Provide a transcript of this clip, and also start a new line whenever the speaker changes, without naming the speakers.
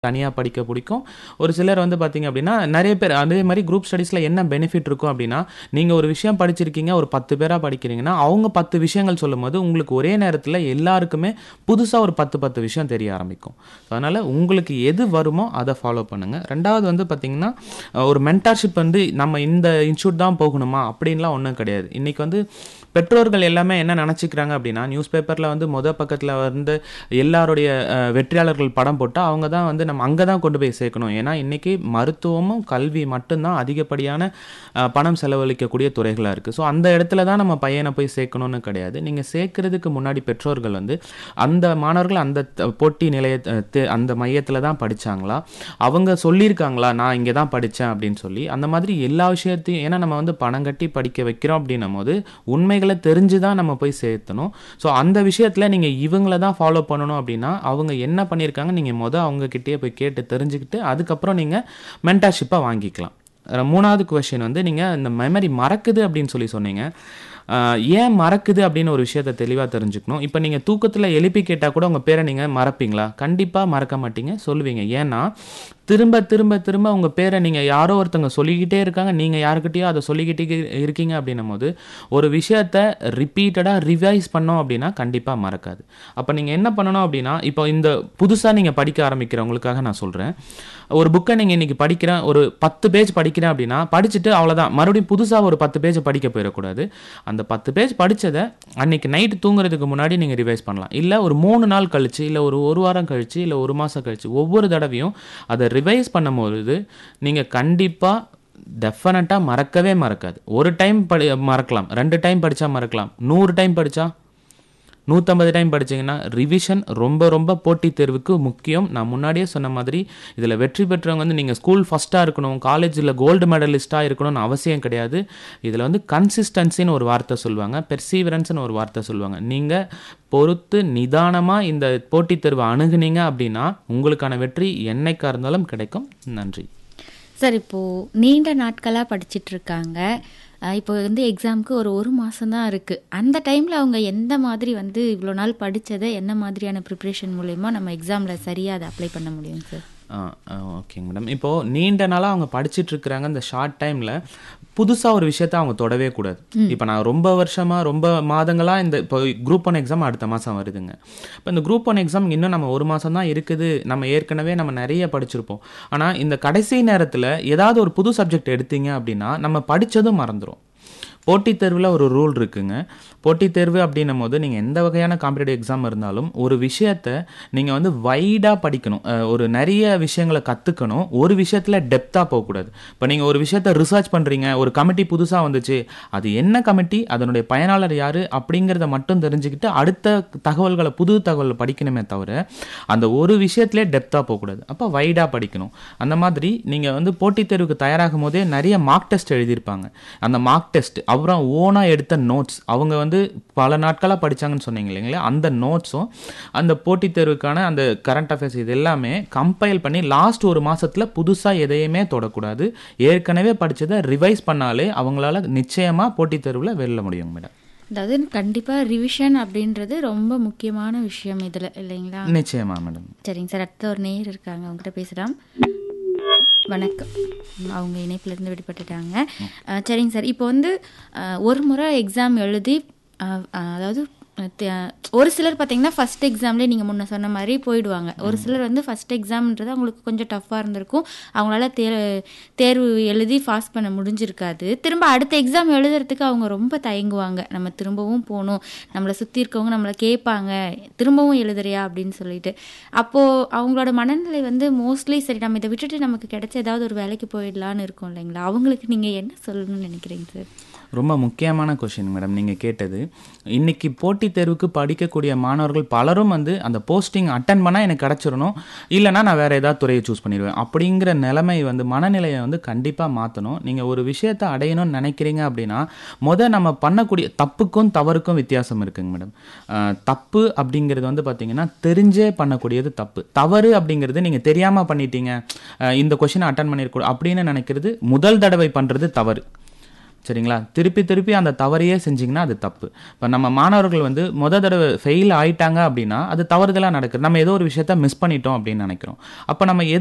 தனியாக படிக்க பிடிக்கும் ஒரு சிலர் வந்து பார்த்தீங்க அப்படின்னா நிறைய பேர் அதே மாதிரி குரூப் ஸ்டடீஸில் என்ன பெனிஃபிட் இருக்கும் அப்படின்னா நீங்கள் ஒரு விஷயம் படிச்சிருக்கீங்க ஒரு பத்து பேராக படிக்கிறீங்கன்னா அவங்க பத்து விஷயங்கள் சொல்லும்போது உங்களுக்கு ஒரே நேரத்தில் எல்லாருக்குமே புதுசாக ஒரு பத்து பத்து விஷயம் தெரிய ஆரம்பிக்கும் ஸோ அதனால் உங்களுக்கு எது வருமோ அதை ஃபாலோ பண்ணுங்கள் ரெண்டாவது வந்து பார்த்தீங்கன்னா அஹ், ஒரு மென்டார்ஷிப் வந்து நம்ம இந்த இன்ஸ்டியூட் தான் போகணுமா அப்படின்லாம் ஒன்றும் கிடையாது இன்றைக்கி வந்து பெற்றோர்கள் எல்லாமே என்ன நினச்சிக்கிறாங்க அப்படின்னா நியூஸ் பேப்பரில் வந்து முத பக்கத்தில் வந்து எல்லாருடைய அஹ், வெற்றியாளர்கள் படம் போட்டால் அவங்க தான் வந்து நம்ம அங்கே தான் கொண்டு போய் சேர்க்கணும் ஏன்னா இன்றைக்கி மருத்துவமும் கல்வி மட்டும்தான் அதிகப்படியான அஹ், பணம் செலவழிக்கக்கூடிய துறைகளாக இருக்குது ஸோ அந்த இடத்துல தான் நம்ம பையனை போய் சேர்க்கணும்னு கிடையாது நீங்கள் சேர்க்கறதுக்கு முன்னாடி பெற்றோர்கள் வந்து அந்த மாணவர்கள் அந்த த- போட்டி நிலைய த- அந்த மையத்தில் தான் படிச்சாங்களா அவங்க சொல்லியிருக்காங்களா நான் இங்கே தான் படித்தேன் அப்படின்னு சொல்லி அந்த மாதிரி எல்லா விஷயத்தையும் ஏன்னா நம்ம வந்து பணம் கட்டி படிக்க வைக்கிறோம் அப்படின்னும் போது உண்மைகளை தெரிஞ்சு தான் நம்ம போய் சேர்த்தணும் ஸோ அந்த விஷயத்தில் நீங்கள் இவங்கள தான் ஃபாலோ பண்ணணும் அப்படின்னா அவங்க என்ன பண்ணியிருக்காங்க நீங்கள் மொதல் அவங்கக்கிட்டே போய் கேட்டு தெரிஞ்சுக்கிட்டு அதுக்கப்புறம் நீங்கள் மென்டார்ஷிப்பாக வாங்கிக்கலாம் அஹ் மூணாவது கொஷின் வந்து நீங்கள் இந்த மெமரி மறக்குது அப்படின்னு சொல்லி சொன்னீங்க ஆஹ் ஏன் மறக்குது அப்படின்னு ஒரு விஷயத்தை தெளிவாக தெரிஞ்சுக்கணும் இப்போ நீங்கள் தூக்கத்தில் எழுப்பி கேட்டால் கூட உங்கள் பேரை நீங்கள் மறப்பீங்களா கண்டிப்பாக மறக்க மாட்டீங்க சொல்லுவீங்க ஏன்னா திரும்ப திரும்ப திரும்ப உங்கள் பேரை நீங்கள் யாரோ ஒருத்தவங்க சொல்லிக்கிட்டே இருக்காங்க நீங்கள் யாருக்கிட்டேயோ அதை சொல்லிக்கிட்டே இருக்கீங்க அப்படின்னும் போது ஒரு விஷயத்த ரிப்பீட்டடாக ரிவைஸ் பண்ணோம் அப்படின்னா கண்டிப்பாக மறக்காது அப்போ நீங்கள் என்ன பண்ணணும் அப்படின்னா இப்போ இந்த புதுசாக நீங்கள் படிக்க ஆரம்பிக்கிறவங்களுக்காக நான் சொல்கிறேன் ஒரு புக்கை நீங்கள் இன்றைக்கி படிக்கிறேன் ஒரு பத்து பேஜ் படிக்கிறேன் அப்படின்னா படிச்சுட்டு அவ்வளோதான் மறுபடியும் புதுசாக ஒரு பத்து பேஜ் படிக்க போயிடக்கூடாது அந்த பத்து பேஜ் படித்ததை அன்னைக்கு நைட்டு தூங்குறதுக்கு முன்னாடி நீங்கள் ரிவைஸ் பண்ணலாம் இல்லை ஒரு மூணு நாள் கழிச்சு இல்லை ஒரு ஒரு வாரம் கழிச்சு இல்லை ஒரு மாதம் கழிச்சு ஒவ்வொரு தடவையும் அதை ரிவைஸ் பண்ணும்போது நீங்கள் கண்டிப்பாக டெஃபினட்டாக மறக்கவே மறக்காது ஒரு டைம் படி மறக்கலாம் ரெண்டு டைம் படித்தா மறக்கலாம் நூறு டைம் படித்தா நூற்றம்பது டைம் படிச்சீங்கன்னா ரிவிஷன் ரொம்ப ரொம்ப போட்டித் தேர்வுக்கு முக்கியம் நான் முன்னாடியே சொன்ன மாதிரி இதில் வெற்றி பெற்றவங்க வந்து நீங்கள் ஸ்கூல் ஃபஸ்ட்டாக இருக்கணும் காலேஜில் கோல்டு மெடலிஸ்ட்டாக இருக்கணும்னு அவசியம் கிடையாது இதில் வந்து கன்சிஸ்டன்சின்னு ஒரு வார்த்தை சொல்லுவாங்க பெர்சீவரன்ஸ்னு ஒரு வார்த்தை சொல்லுவாங்க நீங்கள் பொறுத்து நிதானமாக இந்த போட்டித் தேர்வை அணுகுனீங்க அப்படின்னா உங்களுக்கான வெற்றி என்னைக்கா இருந்தாலும் கிடைக்கும் நன்றி
சார் இப்போது நீண்ட நாட்களாக படிச்சிட்டு இருக்காங்க அஹ் இப்போ வந்து எக்ஸாமுக்கு ஒரு ஒரு மாதம் தான் இருக்குது அந்த டைமில் அவங்க எந்த மாதிரி வந்து இவ்வளோ நாள் படித்ததை என்ன மாதிரியான ப்ரிப்ரேஷன் மூலயமா நம்ம எக்ஸாமில் சரியாக அதை அப்ளை பண்ண முடியும் சார்
ஓகேங்க மேடம் இப்போது நீண்ட நாளாக அவங்க படிச்சிட்டு இருக்கிறாங்க இந்த ஷார்ட் டைமில் புதுசாக ஒரு விஷயத்த அவங்க தொடவே கூடாது இப்போ நான் ரொம்ப வருஷமாக ரொம்ப மாதங்களாக இந்த இப்போ குரூப் ஒன் எக்ஸாம் அடுத்த மாதம் வருதுங்க இப்போ இந்த குரூப் ஒன் எக்ஸாம் இன்னும் நம்ம ஒரு மாதம் தான் இருக்குது நம்ம ஏற்கனவே நம்ம நிறைய படிச்சிருப்போம் ஆனால் இந்த கடைசி நேரத்தில் ஏதாவது ஒரு புது சப்ஜெக்ட் எடுத்தீங்க அப்படின்னா நம்ம படித்ததும் மறந்துடும் போட்டித் தேர்வில் ஒரு ரூல் இருக்குங்க போட்டித் தேர்வு அப்படின்னும் போது நீங்கள் எந்த வகையான காம்படிட்டிவ் எக்ஸாம் இருந்தாலும் ஒரு விஷயத்த நீங்கள் வந்து வைடாக படிக்கணும் அஹ் ஒரு நிறைய விஷயங்களை கற்றுக்கணும் ஒரு விஷயத்தில் டெப்த்தாக போகக்கூடாது இப்போ நீங்கள் ஒரு விஷயத்த ரிசர்ச் பண்ணுறீங்க ஒரு கமிட்டி புதுசாக வந்துச்சு அது என்ன கமிட்டி அதனுடைய பயனாளர் யார் அப்படிங்கிறத மட்டும் தெரிஞ்சுக்கிட்டு அடுத்த தகவல்களை புது தகவல் படிக்கணுமே தவிர அந்த ஒரு விஷயத்திலே டெப்த்தாக போகக்கூடாது அப்போ வைடாக படிக்கணும் அந்த மாதிரி நீங்கள் வந்து போட்டித் தேர்வுக்கு தயாராகும் போதே நிறைய மார்க் டெஸ்ட் எழுதியிருப்பாங்க அந்த மார்க் டெஸ்ட் அப்புறம் ஓனாக எடுத்த நோட்ஸ் அவங்க வந்து பல நாட்களாக படிச்சாங்கன்னு சொன்னீங்க இல்லைங்களா அந்த நோட்ஸும் அந்த போட்டித் தேர்வுக்கான அந்த கரண்ட் அஃபேர்ஸ் இது எல்லாமே கம்பைல் பண்ணி லாஸ்ட் ஒரு மாசத்துல புதுசாக எதையுமே தொடக்கூடாது ஏற்கனவே படிச்சதை ரிவைஸ் பண்ணாலே அவங்களால நிச்சயமாக போட்டித் தேர்வில் வெல்ல முடியும் மேடம்
அதாவது கண்டிப்பாக ரிவிஷன் அப்படின்றது ரொம்ப முக்கியமான விஷயம் இதில் இல்லைங்களா
நிச்சயமா மேடம்
சரிங்க சார் அடுத்த ஒரு நேயர் இருக்காங்க அவங்ககிட்ட பேசலாம் வணக்கம் ம், அவங்க இணைப்பிலேருந்து விடுபட்டுட்டாங்க அஹ், சரிங்க சார் இப்போ வந்து அஹ், ஒரு முறை எக்ஸாம் எழுதி அஹ், அஹ், அதாவது அஹ், தே- ஒரு சிலர் பார்த்தீங்கன்னா ஃபஸ்ட் எக்ஸாம்லேயே நீங்கள் முன்ன சொன்ன மாதிரி போயிடுவாங்க ஒரு சிலர் வந்து ஃபஸ்ட் எக்ஸாம்ன்றது அவங்களுக்கு கொஞ்சம் டஃப்பாக இருந்திருக்கும் அவங்களால தே தேர்வு எழுதி பாஸ் பண்ண முடிஞ்சிருக்காது திரும்ப அடுத்த எக்ஸாம் எழுதுறதுக்கு அவங்க ரொம்ப தயங்குவாங்க நம்ம திரும்பவும் போகணும் நம்மளை சுற்றி இருக்கவங்க நம்மளை கேட்பாங்க திரும்பவும் எழுதுறியா அப்படின்னு சொல்லிட்டு அப்போது அவங்களோட மனநிலை வந்து மோஸ்ட்லி சரி நம்ம இதை விட்டுட்டு நமக்கு கிடைச்ச ஏதாவது ஒரு வேலைக்கு போயிடலான்னு இருக்கும் இல்லைங்களா அவங்களுக்கு நீங்கள் என்ன சொல்லணும்னு நினைக்கிறீங்க சார்
ரொம்ப முக்கியமான கொஷின் மேடம் நீங்கள் கேட்டது இன்னைக்கு போட்டித் தேர்வுக்கு படிக்கக்கூடிய மாணவர்கள் பலரும் வந்து அந்த போஸ்டிங் அட்டன் பண்ணால் எனக்கு கிடச்சிடணும் இல்லைனா நான் வேறு ஏதாவது துறையை சூஸ் பண்ணிடுவேன் அப்படிங்கிற நிலைமை வந்து மனநிலையை வந்து கண்டிப்பாக மாற்றணும் நீங்கள் ஒரு விஷயத்தை அடையணும்னு நினைக்கிறீங்க அப்படின்னா முத நம்ம பண்ணக்கூடிய தப்புக்கும் தவறுக்கும் வித்தியாசம் இருக்குங்க மேடம் அஹ், தப்பு அப்படிங்கிறது வந்து பார்த்தீங்கன்னா தெரிஞ்சே பண்ணக்கூடியது தப்பு தவறு அப்படிங்கிறது நீங்கள் தெரியாமல் பண்ணிட்டீங்க அஹ், இந்த கொஷினை அட்டன் பண்ணியிருக்கூட அப்படின்னு நினைக்கிறது முதல் தடவை பண்ணுறது தவறு சரிங்களா திருப்பி திருப்பி அந்த தவறையே செஞ்சிங்கன்னா அது தப்பு இப்போ நம்ம மாணவர்கள் வந்து முத தடவை ஃபெயில் ஆயிட்டாங்க அப்படின்னா அது தவறுதலாக நடக்குது நம்ம ஏதோ ஒரு விஷயத்த மிஸ் பண்ணிட்டோம் அப்படின்னு நினைக்கிறோம் அப்போ நம்ம எது